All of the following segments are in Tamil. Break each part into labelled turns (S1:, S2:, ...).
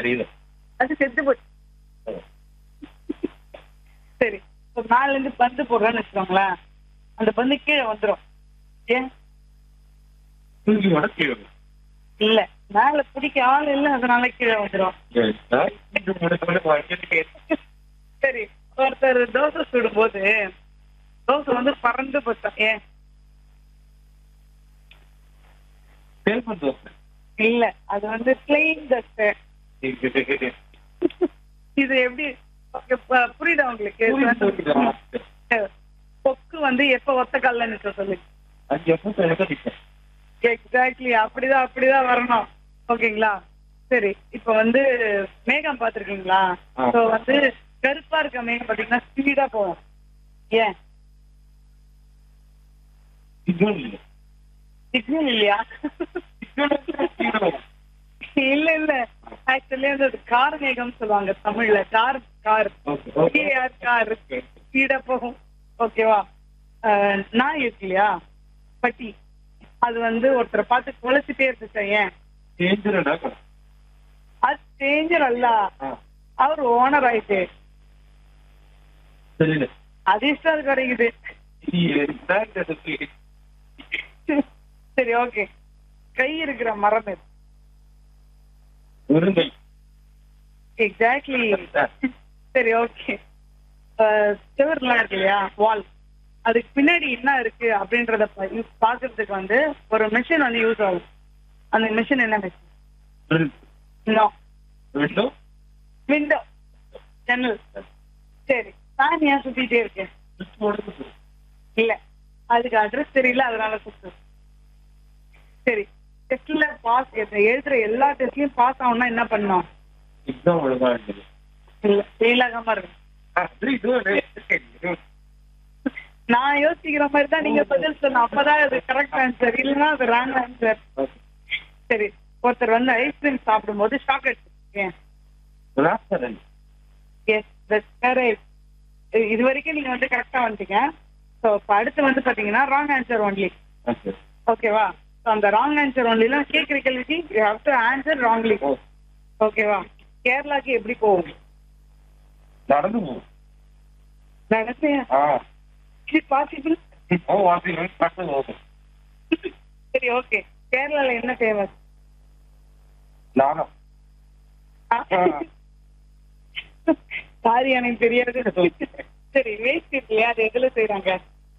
S1: தெரியுது
S2: அது செத்து போச்சு சரி இப்போ மேல இருந்து பந்து போடுறோன்னு வச்சுக்கோங்களேன் அந்த பந்து கீழே வந்துரும் ஏன்
S1: தூக்கி வர கீழே விழும்.
S2: இல்ல மேல பிடிக்க ஆள் இல்ல அதனால கீழே வந்துரும்
S1: Yes, sir. இது முடிச்சோடனே வாழ்க்கைக்கு கேட்டு
S2: சரி ஒருத்தர் தோசை சுடும்போது தோசை வந்து பறந்து போச்சோம் ஏன்
S1: செல்போன் தோசை
S2: இல்ல அது வந்து பிளெயின் தோசை இது எப்படி okay, ப- புரியுதா உங்களுக்கு
S1: புரியுதா?
S2: கொக்கு வந்து எப்ப ஒத்த கால்ல நிக்க சொல்லு
S1: அது எப்போ எனக்கு நிற்கும்
S2: எக்ஸாக்ட்லி அப்படிதான் அப்படிதான் வரணும் ஓகேங்களா சரி இப்ப வந்து மேகம் பாத்திருக்கீங்களா
S1: ஆ.
S2: சோ வந்து கருப்பா இருக்க மேகம் பாத்தீங்கன்னா ஸ்பீடா போகும் ஏன்
S1: சிக்னல் இல்லை
S2: சிக்னல் இல்லையா இல்ல இல்ல ஆக்சுவலி அந்த கார் மேகம் சொல்லுவாங்க தமிழ்ல கார் கார்
S1: Okay, okay.
S2: கார் ஸ்பீடா போகும் ஓகேவா அஹ், நாய் இருக்கு இல்லையா பட்டி அது வந்து ஒருத்தரை பார்த்து குலைச்சிட்டே இருந்துச்சு ஏன்
S1: டேஞ்சரடா
S2: அது டேஞ்சர் அல்ல அவர் ஓனர் ஆயிட்டு
S1: தெரியல
S2: அதிர்ஷ்டம் கிடைக்குது
S1: இது
S2: சரி ஓகே கை இருக்கிற மரம் இது
S1: உருண்டை
S2: எக்ஸாக்ட்லி சரி ஓகே சுவர்லாம் இருக்கு இல்லையா வால் அதுக்கு பின்னாடி என்ன இருக்கு அப்படின்றத பா- யூ- பாக்குறதுக்கு வந்து ஒரு மிஷின் வந்து யூஸ் ஆகும் அந்த மிஷின் என்ன மிஷின் நோ
S1: விண்டோ
S2: விண்டோ ஜன்னல் சரி ஃபேன் ஏன் சுத்திட்டே இருக்கேன் இல்ல அதுக்கு அட்ரஸ் தெரியல அதனால சுத்து சரி டெஸ்ட்ல பாஸ் எழுதுற எல்லா டெஸ்ட்லயும் பாஸ் ஆகணும்னா என்ன பண்ணணும்
S1: எக்ஸாம் ஒழுங்கா இருந்தது
S2: இல்ல ஃபெயில் ஆகாம இருக்கு
S1: அது இது
S2: நான் யோசிக்கிற மாதிரி தான் நீங்க பதில் சொல்லணும் அப்பதான் அது கரெக்ட் ஆன்சர் இல்லைன்னா அது ராங் ஆன்சர் சரி ஒருத்தர் வந்து ஐஸ்கிரீம் சாப்பிடும்போது சாக்லேட் ஏன்
S1: ராஸ்தரன்
S2: எஸ் தட்ஸ் கரெக்ட் இது வரைக்கும் நீங்க வந்து கரெக்டா வந்துட்டீங்க ஸோ இப்போ அடுத்து வந்து பாத்தீங்கன்னா ராங் ஆன்சர் ஒன்லி
S1: ஓகே
S2: ஓகேவா ஸோ அந்த ராங் ஆன்சர் ஒன்லில கேட்குற கேள்விக்கு you have to answer wrongly ஓகேவா கேரளாக்கு எப்படி போகும்
S1: நடந்து போகும்
S2: நடந்து
S1: ஆ
S2: இது பாசிபிள்
S1: ஓ வாசிங்க பக்கம் போகும்
S2: சரி ஓகே கேரளால என்ன ஃபேமஸ்
S1: நானும்
S2: சாரி எனக்கு தெரியாது சரி வேஸ்ட் இல்லையா அது எதுல செய்யறாங்க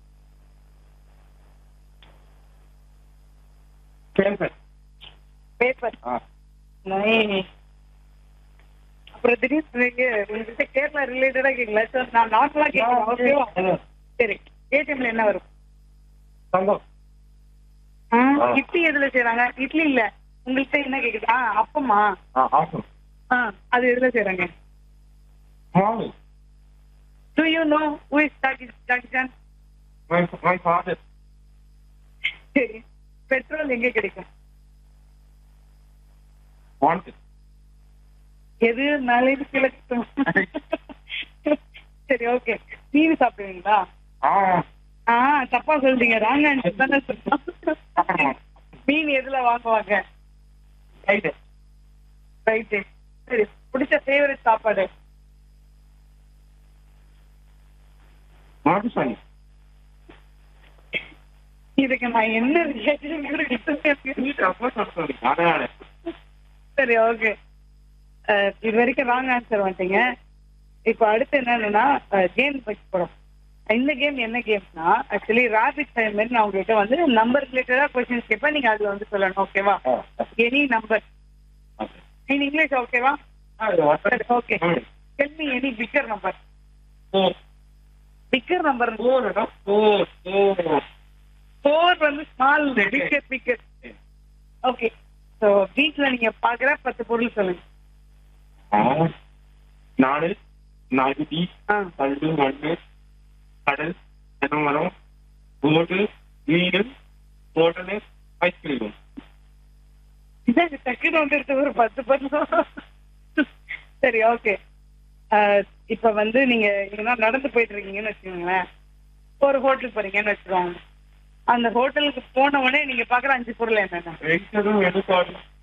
S1: பேப்பர்
S2: பேப்பர்
S1: ஆ
S2: அப்புறம் திடீர்னு நீங்க உங்ககிட்ட கேரளா ரிலேட்டடா கேட்கல சார் நான் நார்மலா கேட்கிறேன் ஓகேவா சரி ஏடிஎம்ல என்ன வரும்
S1: தங்கம்
S2: ஆ,
S1: ஆ.
S2: இட்லி எதுல செய்யறாங்க இட்லி இல்ல உங்கள்கிட்ட என்ன கேக்குது ஆ அப்பமா
S1: ஆ ஆசம்
S2: ஆ அது எதுல செய்யறாங்க
S1: மாவு
S2: do you know who is John
S1: my my father
S2: சரி பெட்ரோல் எங்க கிடைக்கும்
S1: வாண்ட்
S2: எது மேலே கீழே சரி ஓகே டிவி சாப்பிடுவீங்களா
S1: ஆ
S2: ஆ தப்பா சொல்றீங்க ராங் ஆன்சர் தானே சொல்றோம் மீன் எதுல வாங்குவாங்க
S1: ரைட்டு
S2: ரைட்டு சரி பிடிச்ச ஃபேவரட் சாப்பாடு
S1: மாட்டு சாணி
S2: இதுக்கு நான் என்ன ரியாக்ஷன் கொடுக்குறது
S1: அப்போ சொல்றேன் அதனால
S2: சரி ஓகே இது வரைக்கும் ராங் ஆன்சர் வந்துட்டீங்க இப்போ அடுத்து என்னன்னா கேம் பற்றி போறோம் இந்த கேம் என்ன கேம்னா ஆக்சுவலி ராபிட் டைம் நான் உங்ககிட்ட வந்து நம்பர் ரிலேட்டடா கொஸ்டின்ஸ் கேட்பேன் நீங்க அதுல வந்து சொல்லணும் ஓகேவா any number
S1: okay
S2: in English ஓகேவா
S1: okay
S2: okay tell me any bigger number
S1: four
S2: bigger number
S1: four four four
S2: four வந்து small bigger bigger okay so வீட்டில் நீங்க பார்க்குற பத்து பொருள் சொல்லுங்க
S1: நாடு நாகுதி
S2: ஆ
S1: கல்டு மண்ணு கடல் தென்னமரம் போட்டு வீடு ஹோட்டலு ஐஸ்கிரீம்
S2: இதான் டக்குனு வந்துருச்சு ஒரு பத்து பத்து சரி ஓகே இப்ப வந்து நீங்க எங்கன்னா நடந்து போயிட்டு இருக்கீங்கன்னு வச்சுக்கோங்களேன் ஒரு ஹோட்டலுக்கு போறீங்கன்னு வச்சுக்கோங்க அந்த ஹோட்டலுக்கு போன உடனே நீங்க பாக்குற அஞ்சு பொருள் என்னென்ன
S1: வெங்கடும் எடுப்பாடு